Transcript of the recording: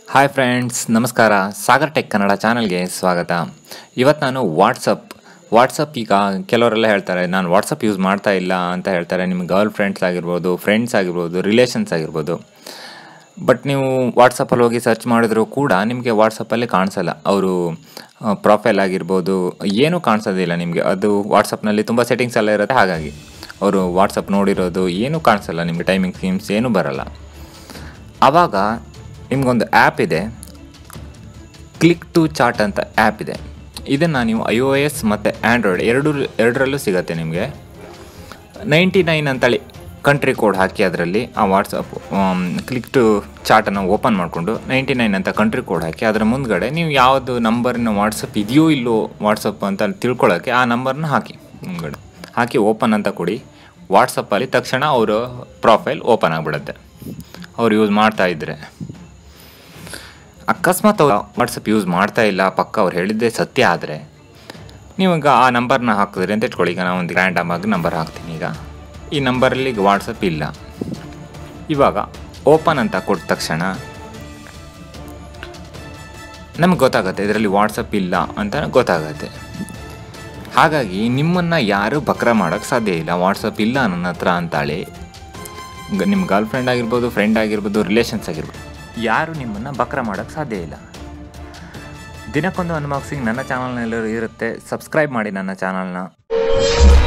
hi friends ನಮಸ್ಕಾರ Sagar tech Kannada ಚಾನಲ್ಗೆ ಸ್ವಾಗತ ಇವತ್ತು ನಾನು ವಾಟ್ಸಪ್ ವಾಟ್ಸಪ್ ಈಗ ಕೆಲವರೆಲ್ಲ ಹೇಳ್ತಾರೆ ನಾನು ವಾಟ್ಸಪ್ ಯೂಸ್ ಮಾಡ್ತಾ ಇಲ್ಲ ಅಂತ ಹೇಳ್ತಾರೆ ನಿಮ್ಮ ಗರ್ಲ್ ಫ್ರೆಂಡ್ಸ್ ಆಗಿರ್ಬೋದು ಫ್ರೆಂಡ್ಸ್ ಆಗಿರ್ಬೋದು ರಿಲೇಷನ್ಸ್ ಆಗಿರ್ಬೋದು ಬಟ್ ನೀವು ವಾಟ್ಸಪ್ಪಲ್ಲಿ ಹೋಗಿ ಸರ್ಚ್ ಮಾಡಿದ್ರು ಕೂಡ ನಿಮಗೆ ವಾಟ್ಸಪ್ಪಲ್ಲಿ ಕಾಣಿಸಲ್ಲ ಅವರು ಪ್ರೊಫೈಲ್ ಆಗಿರ್ಬೋದು ಏನೂ ಕಾಣಿಸೋದಿಲ್ಲ ನಿಮಗೆ ಅದು ವಾಟ್ಸಪ್ನಲ್ಲಿ ತುಂಬ ಸೆಟ್ಟಿಂಗ್ಸ್ ಎಲ್ಲ ಇರುತ್ತೆ ಹಾಗಾಗಿ ಅವರು ವಾಟ್ಸಪ್ ನೋಡಿರೋದು ಏನೂ ಕಾಣಿಸಲ್ಲ ನಿಮಗೆ ಟೈಮಿಂಗ್ ಸ್ಕೀಮ್ಸ್ ಏನೂ ಬರಲ್ಲ ಆವಾಗ ನಿಮಗೊಂದು ಆ್ಯಪ್ ಇದೆ ಕ್ಲಿಕ್ ಟು ಚಾಟ್ ಅಂತ ಆ್ಯಪ್ ಇದೆ ಇದನ್ನು ನೀವು ಐ ಒ ಎಸ್ ಮತ್ತು ಆ್ಯಂಡ್ರಾಯ್ಡ್ ಎರಡು ಎರಡರಲ್ಲೂ ಸಿಗುತ್ತೆ ನಿಮಗೆ ನೈಂಟಿ ನೈನ್ ಅಂತೇಳಿ ಕಂಟ್ರಿ ಕೋಡ್ ಹಾಕಿ ಅದರಲ್ಲಿ ಆ ವಾಟ್ಸಪ್ ಕ್ಲಿಕ್ ಟು ಚಾಟನ್ನು ಓಪನ್ ಮಾಡಿಕೊಂಡು ನೈಂಟಿ ನೈನ್ ಅಂತ ಕಂಟ್ರಿ ಕೋಡ್ ಹಾಕಿ ಅದರ ಮುಂದ್ಗಡೆ ನೀವು ಯಾವುದು ನಂಬರಿನ ವಾಟ್ಸಪ್ ಇದೆಯೋ ಇಲ್ಲೋ ವಾಟ್ಸಪ್ ಅಂತ ತಿಳ್ಕೊಳ್ಳೋಕ್ಕೆ ಆ ನಂಬರ್ನ ಹಾಕಿ ಮುಂದ್ಗಡೆ ಹಾಕಿ ಓಪನ್ ಅಂತ ಕೊಡಿ ವಾಟ್ಸಪ್ಪಲ್ಲಿ ತಕ್ಷಣ ಅವರ ಪ್ರೊಫೈಲ್ ಓಪನ್ ಆಗಿಬಿಡುತ್ತೆ ಅವ್ರು ಯೂಸ್ ಮಾಡ್ತಾ ಇದ್ದರೆ ಅಕಸ್ಮಾತ್ ಅವ್ರು ವಾಟ್ಸಪ್ ಯೂಸ್ ಮಾಡ್ತಾ ಇಲ್ಲ ಪಕ್ಕ ಅವ್ರು ಹೇಳಿದ್ದೇ ಸತ್ಯ ಆದರೆ ನೀವೀಗ ಆ ನಂಬರ್ನ ಹಾಕಿದ್ರಿ ಅಂತ ಇಟ್ಕೊಳ್ಳಿ ಈಗ ನಾನು ಒಂದು ರ್ಯಾಂಡಮ್ ಆಗಿ ನಂಬರ್ ಹಾಕ್ತೀನಿ ಈಗ ಈ ನಂಬರಲ್ಲಿ ಈಗ ವಾಟ್ಸಪ್ ಇಲ್ಲ ಇವಾಗ ಓಪನ್ ಅಂತ ಕೊಟ್ಟ ತಕ್ಷಣ ನಮ್ಗೆ ಗೊತ್ತಾಗುತ್ತೆ ಇದರಲ್ಲಿ ವಾಟ್ಸಪ್ ಇಲ್ಲ ಅಂತ ಗೊತ್ತಾಗುತ್ತೆ ಹಾಗಾಗಿ ನಿಮ್ಮನ್ನು ಯಾರು ಬಕ್ರ ಮಾಡೋಕ್ಕೆ ಸಾಧ್ಯ ಇಲ್ಲ ವಾಟ್ಸಪ್ ಇಲ್ಲ ನನ್ನ ಹತ್ರ ಅಂತಾಳಿ ಗ- ನಿಮ್ಮ ಗರ್ಲ್ ಫ್ರೆಂಡ್ ಆಗಿರ್ಬೋದು ಫ್ರೆಂಡ್ ಆಗಿರ್ಬೋದು ರಿಲೇಷನ್ಸ್ ಆಗಿರ್ಬೋದು ಯಾರು ನಿಮ್ಮನ್ನು ಬಕ್ರ ಮಾಡೋಕ್ಕೆ ಸಾಧ್ಯ ಇಲ್ಲ ದಿನಕ್ಕೊಂದು ಅನ್ಬಾಕ್ಸಿಂಗ್ ನನ್ನ ಚಾನಲ್ನಲ್ಲಿ ಇರುತ್ತೆ ಸಬ್ಸ್ಕ್ರೈಬ್ ಮಾಡಿ ನನ್ನ ಚಾನಲ್ನ